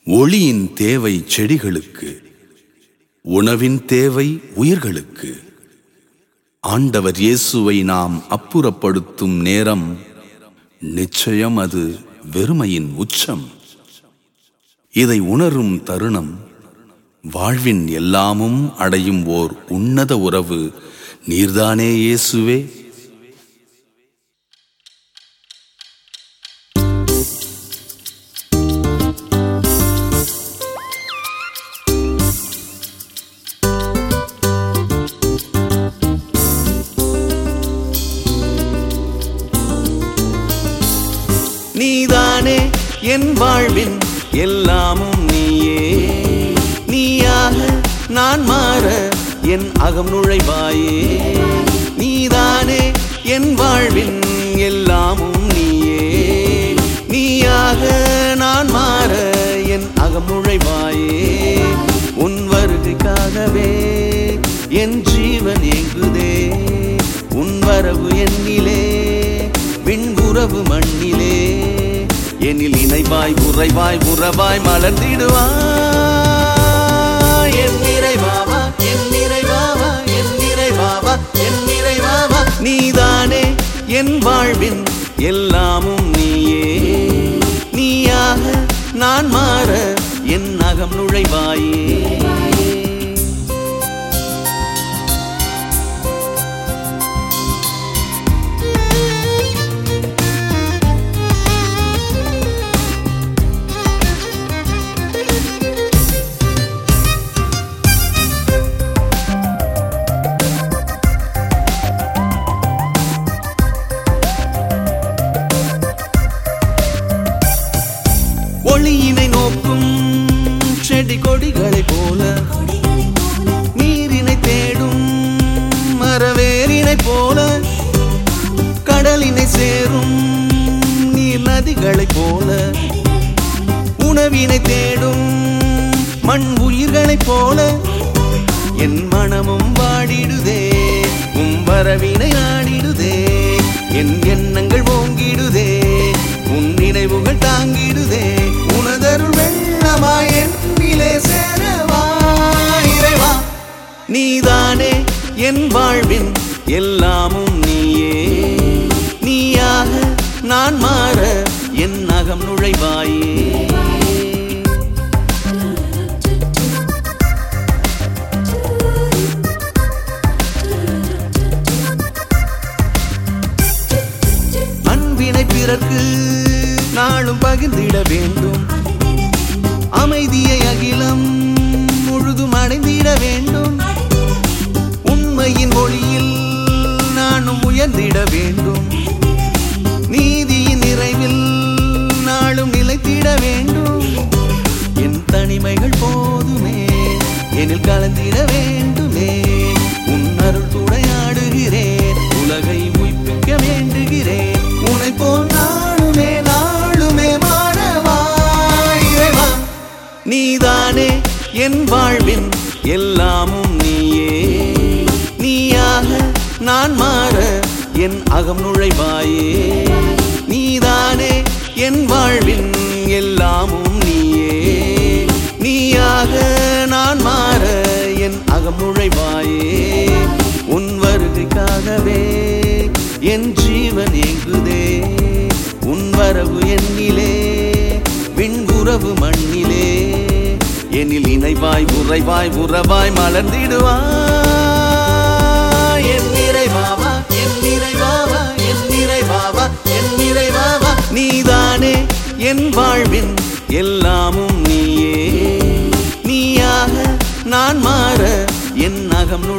ஒளியின் தேவை செடிகளுக்கு உணவின் தேவை உயிர்களுக்கு ஆண்டவர் இயேசுவை நாம் அப்புறப்படுத்தும் நேரம் நிச்சயம் அது வெறுமையின் உச்சம் இதை உணரும் தருணம் வாழ்வின் எல்லாமும் அடையும் ஓர் உன்னத உறவு நீர்தானே இயேசுவே நீதானே என் வாழ்வின் எல்லாமும் நீயே நீயாக நான் மாற என் அகம் நுழைவாயே நீதானே என் வாழ்வின் எல்லாமும் நீயே நீயாக நான் மாற என் அகம் நுழைவாயே உன் வருகைக்காகவே என் ஜீவன் எங்குதே உன் வரவு என்னிலே விண்புறவு மண்ணிலே எனில் இணைவாய் உறைவாய் உறவாய் மலர்ந்திடுவாய் என் நிறைவாவா என் நிறைவாவா என் நிறைவாவா என் நிறைவாவா நீதானே என் வாழ்வின் எல்லாமும் நீயே நீயாக நான் மாற என் அகம் நுழைவாயே ஒளியினை நோக்கும் செடி கொடிகளைப் போல நீரினை தேடும் மரவேரினைப் போல கடலினை சேரும் நீர் நதிகளைப் போல உணவினை தேடும் மண் உயிர்களைப் போல என் மனமும் வாடிடுதே உம் வரவினை நாடிடுதே என் எண்ணங்கள் ஓங்கிடுதே உன் நினைவுகள் தாங்கிடுதே உனதருள் வெள்ளமாய் என்னிலே சேரவா இறைவா நீதானே என் வாழ்வின் எல்லாமும் நீயே நீயாக நான் மாற என் அகம் நுழைவாயே அன்பினை பிறர்க்கு நாளும் பகிர்ந்திட வேண்டும் அமைதியை அகிலம் முழுதும் அடைந்திட வேண்டும் உண்மையின் மொழியில் நானும் உயர்ந்திட வேண்டும் நீதியின் நிறைவில் நாளும் நிலைத்திட வேண்டும் என் தனிமைகள் போதுமே எனில் கலந்திட வேண்டுமே உன் அருள் துணையாடுகிறேன் உலகை உய்ப்பிக்க வேண்டுகிறேன் உனை போல் நாளுமே நாளுமே மாறவா இறைவா நீதானே என் வாழ்வின் எல்லாமும் நீயே நீயாக நான் மாற என் அகம் நுழைவாயே நீதானே என் வாழ்வின் எல்லாமும் நீயே நீயாக நான் மாற என் அகம் நுழைவாயே உன் வருகைக்காகவே என் ஜீவன் எங்குதே உன் வரவு என்னிலே விண்புறவு மண்ணிலே எனில் இணைவாய் உறைவாய் உறவாய் மலர்ந்திடுவாய் என் நிறைவாவா என் நிறைவாவா என் நிறைவாவா என் நிறைவாவா நீதானே என் வாழ்வின் எல்லாமும் நீயே நீயாக நான் மாற என் அகம் நுழை